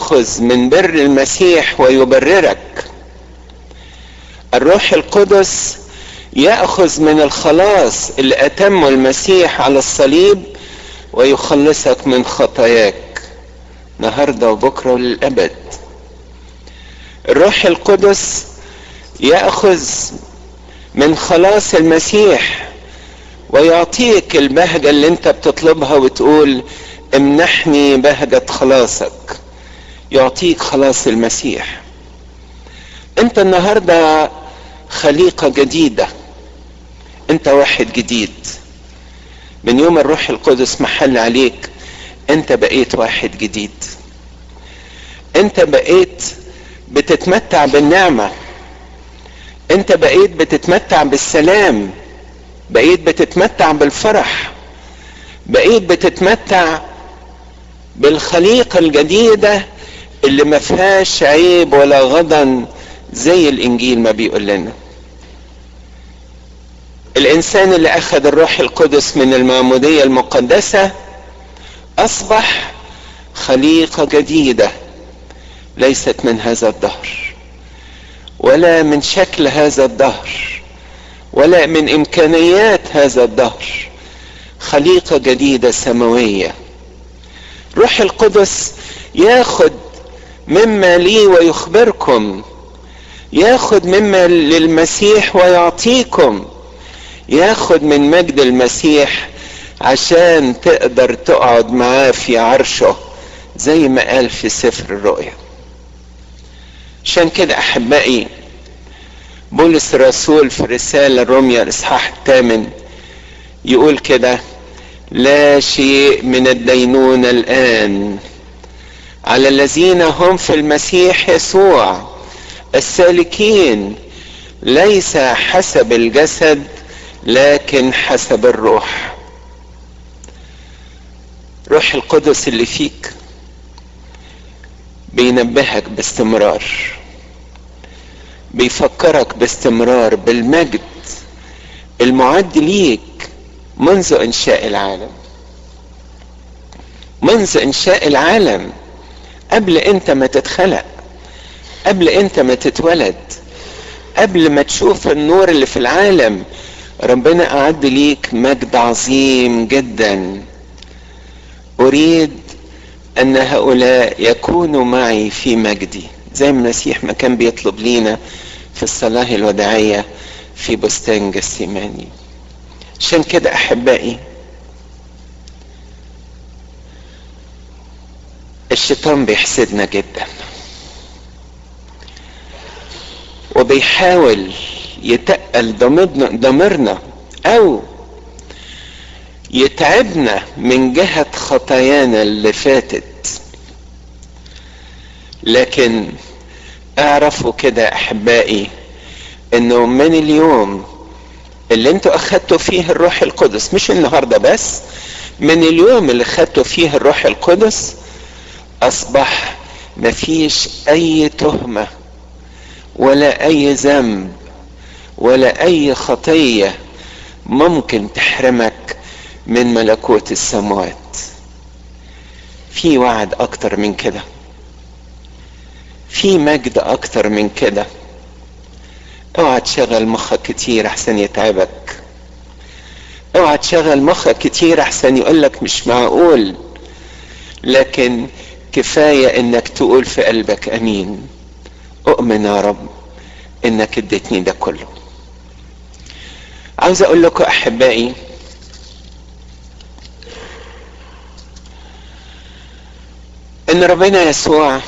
ياخذ من بر المسيح ويبررك الروح القدس ياخذ من الخلاص اللي اتمه المسيح على الصليب ويخلصك من خطاياك النهارده وبكره وللابد الروح القدس ياخذ من خلاص المسيح ويعطيك البهجه اللي انت بتطلبها وتقول امنحني بهجه خلاصك يعطيك خلاص المسيح انت النهارده خليقه جديده انت واحد جديد من يوم الروح القدس محل عليك انت بقيت واحد جديد انت بقيت بتتمتع بالنعمه انت بقيت بتتمتع بالسلام بقيت بتتمتع بالفرح بقيت بتتمتع بالخليقه الجديده اللي ما فيهاش عيب ولا غضن زي الانجيل ما بيقول لنا الانسان اللي اخذ الروح القدس من المعموديه المقدسه اصبح خليقه جديده ليست من هذا الدهر ولا من شكل هذا الدهر ولا من امكانيات هذا الدهر خليقه جديده سماويه روح القدس ياخد مما لي ويخبركم ياخد مما للمسيح ويعطيكم ياخد من مجد المسيح عشان تقدر تقعد معاه في عرشه زي ما قال في سفر الرؤيا عشان كده احبائي بولس الرسول في رسالة روميا الاصحاح الثامن يقول كده لا شيء من الدينونة الآن على الذين هم في المسيح يسوع السالكين ليس حسب الجسد لكن حسب الروح روح القدس اللي فيك بينبهك باستمرار بيفكرك باستمرار بالمجد المعد ليك منذ انشاء العالم منذ انشاء العالم قبل انت ما تتخلق قبل انت ما تتولد قبل ما تشوف النور اللي في العالم ربنا اعد ليك مجد عظيم جدا اريد ان هؤلاء يكونوا معي في مجدي زي ما المسيح ما كان بيطلب لينا في الصلاة الوداعية في بستان جسيماني عشان كده احبائي الشيطان بيحسدنا جدا وبيحاول يتقل ضميرنا او يتعبنا من جهة خطايانا اللي فاتت لكن اعرفوا كده احبائي انه من اليوم اللي انتوا اخدتوا فيه الروح القدس مش النهارده بس من اليوم اللي اخدتوا فيه الروح القدس اصبح مفيش اي تهمه ولا اي ذنب ولا اي خطيه ممكن تحرمك من ملكوت السماوات في وعد اكتر من كده في مجد اكتر من كده اوعى تشغل مخك كتير احسن يتعبك اوعى تشغل مخك كتير احسن يقولك مش معقول لكن كفاية انك تقول في قلبك امين اؤمن يا رب انك اديتني ده كله عاوز اقول لكم احبائي ان ربنا يسوع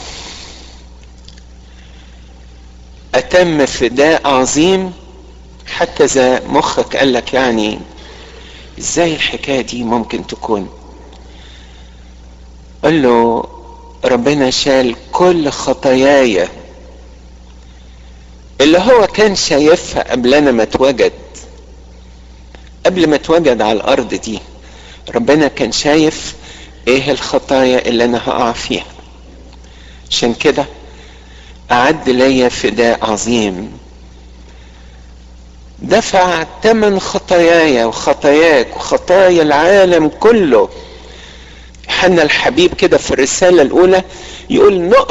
اتم فداء عظيم حتى اذا مخك قال لك يعني ازاي الحكايه دي ممكن تكون قال له ربنا شال كل خطاياي اللي هو كان شايفها قبل انا ما اتوجد قبل ما اتوجد على الارض دي ربنا كان شايف ايه الخطايا اللي انا هقع فيها عشان كده اعد ليا فداء عظيم دفع ثمن خطاياي وخطاياك وخطايا العالم كله حنا الحبيب كده في الرسالة الأولى يقول